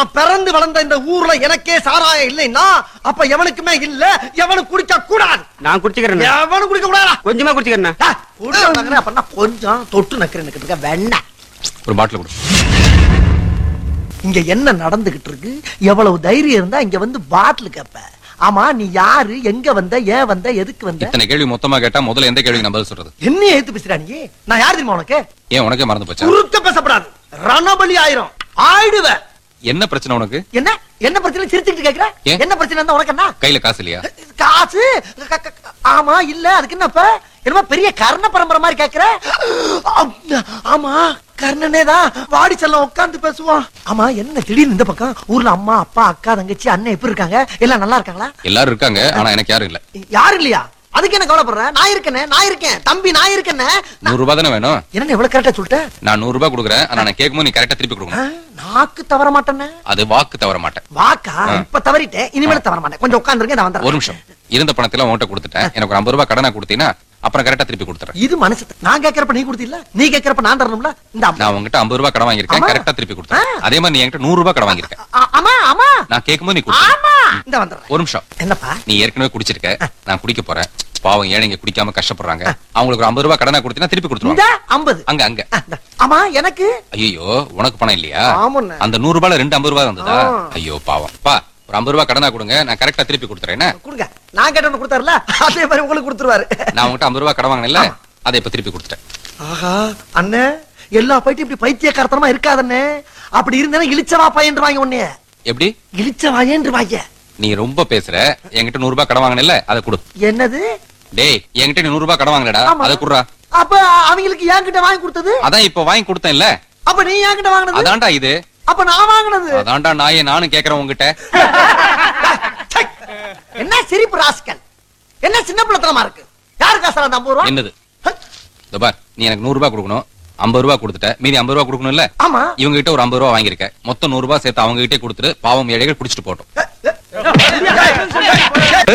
நான் பிறந்து வளர்ந்த இந்த ஊர்ல எனக்கே சாராயம் இல்லைன்னா அப்ப எவனுக்குமே இல்ல எவனும் குடிக்க கூடாது நான் குடிச்சுக்கிறேன் எவனும் குடிக்க கூடாதா கொஞ்சமா குடிச்சுக்கிறேன் அப்படின்னா கொஞ்சம் தொட்டு நக்கிறேன் வெண்ண ஒரு பாட்டில் கொடு இங்க என்ன நடந்துகிட்டு இருக்கு எவ்வளவு தைரியம் இருந்தா இங்க வந்து பாட்டில் கேப்ப ஆமா நீ யாரு எங்க வந்த ஏன் வந்த எதுக்கு வந்த இத்தனை கேள்வி மொத்தமா கேட்டா முதல்ல எந்த கேள்விக்கு நான் பதில் சொல்றது என்ன ஏத்து பேசுறா நீ நான் யார் தெரியுமா உனக்கு ஏன் உனக்கே மறந்து போச்சா குறுக்க பேசப்படாது ரணபலி ஆயிரும் ஆயிடுவ என்ன பிரச்சனை உனக்கு என்ன என்ன பிரச்சனை சிரிச்சுக்கிட்டு கேக்குற ஏன்? என்ன பிரச்சனை இருந்தா உனக்கு என்ன கையில காசு இல்லையா காசு க- க- க- ஆமா இல்ல அதுக்கு என்னப்ப என்னமோ பெரிய கர்ண பரம்பரை மாதிரி கேக்குற ஆம், ஆமா கர்ணனே தான் வாடி செல்லம் உட்கார்ந்து பேசுவான் ஆமா என்ன திடீர்னு இந்த பக்கம் ஊர்ல அம்மா அப்பா அக்கா தங்கச்சி அண்ணன் எப்படி இருக்காங்க எல்லாம் நல்லா இருக்காங்களா எல்லாரும் இருக்காங்க ஆனா எனக்கு யாரும் இல்ல யாரு இல்லையா அதுக்கு என்ன கவலைப்படுற நான் இருக்கேனே நான் இருக்கேன் தம்பி நான் இருக்கேனே நூறு ரூபாய் தானே வேணும் என்ன இவ்வளவு கரெக்டா சொல்லிட்டேன் நான் நூறு ரூபாய் கொடுக்குறேன் ஆனா நான் கேட்கும்போது நீ கரெக்டா திருப்பி கொடுக்கணும் நாக்கு தவற மாட்டேனே அது வாக்கு தவற மாட்டேன் வாக்கா இப்ப தவறிட்டேன் இனிமேல தவற மாட்டேன் கொஞ்சம் உட்கார்ந்துருங்க நான் ஒரு வந்துடுறேன் நிமிஷம் இருந்த பணத்தை உன்கிட்ட கொடுத்துட்டேன் எனக்கு ஒரு ஐம்பது ரூபாய் கடனா கொடுத்தீங்கன்னா அப்புறம் கரெக்டா திருப்பி கொடுத்துறேன் இது மனசு நான் கேக்குறப்ப நீ கொடுத்தில்ல நீ கேக்குறப்ப நான் தரணும்ல இந்த அம்மா. நான் உங்ககிட்ட ஐம்பது ரூபாய் கடன் வாங்கியிருக்கேன் ஆமா. கரெக்டா திருப்பி கொடுத்தேன் அதே மாதிரி நீ என்கிட்ட நூறு ரூபாய் கடன் வாங்கியிருக்கேன் ஆ- ஆமா ஆமா நான் கேட்கும்போது நீ கொடுத்த ஆமா இந்த வந்துடுறேன் ஒரு நிமிஷம் என்னப்பா நீ ஏற்கனவே குடிச்சிருக்க நான் குடிக்க போறேன் பாவம் ஏழைங்க குடிக்காம கஷ்டப்படுறாங்க அவங்களுக்கு ஒரு ஐம்பது ரூபாய் கடனா கொடுத்தீங்கன்னா திருப்பி இந்த கொடுத்துருவாங்க ஐம்பது அங்க அங்க ஆமா எனக்கு ஐயோ உனக்கு பணம் இல்லையா ஆமாண்ணே. அந்த நூறு ரூபாய்ல ரெண்டு ஐம்பது ரூபாய் வந்ததா ஆ. ஐயோ பாவம் பா ஒரு ஐம்பது ரூபாய் கடனா கொடுங்க நான் கரெக்டா திருப்பி கொடுத்துறேன் என்ன? கொடுங்க நான் கேட்டவன கொடுத்தாருல அதே மாதிரி உங்களுக்கு கொடுத்துருவாரு நான் உங்ககிட்ட ஐம்பது ரூபாய் கடன் வாங்கினேன்ல அதை இப்ப திருப்பி கொடுத்துட்டேன் ஆஹா அண்ணே எல்லா பைட்டும் இப்படி பைத்தியக்காரத்தனமா இருக்காதண்ணே அப்படி இருந்தா இழிச்சவா பையன் வாங்க உன்னைய எப்படி இழிச்சவாயன்று வாங்க நீ ரொம்ப பேசுற என்கிட்ட நூறு ரூபாய் கடன் வாங்கினேன்ல அதை கொடு என்னது டேய் என்கிட்ட நீ நூறு ரூபாய் கடன் வாங்கினடா ஆமா. அதை குடுறா அப்ப அவங்களுக்கு என்கிட்ட வாங்கி கொடுத்தது அதான் இப்ப வாங்கி கொடுத்தேன்ல அப்ப நீ என்கிட்ட வாங்கினது அதான்டா இது அப்ப நான் வாங்கினது அதான்டா நாயே நானும் கேக்குறேன் உங்ககிட்ட சை. என்ன சிரிப்பு ராஸ்கல் என்ன சின்ன பிள்ளைத்தனமா இருக்கு யாரு காசு அந்த ஐம்பது ரூபா என்னது இதோ பார் நீ எனக்கு நூறு ரூபாய் கொடுக்கணும் ஐம்பது ரூபாய் கொடுத்துட்ட மீதி ஐம்பது ரூபாய் கொடுக்கணும்ல ஆமா இவங்க கிட்ட ஒரு ஐம்பது ரூபாய் வாங்கியிருக்க மொத்தம் நூறு ரூபாய் சேர்த்து அவங்க கிட்டே கொடுத்துட்டு பாவம் ஏழைகள் குடிச்சிட்டு போட்டோம் ஏய்,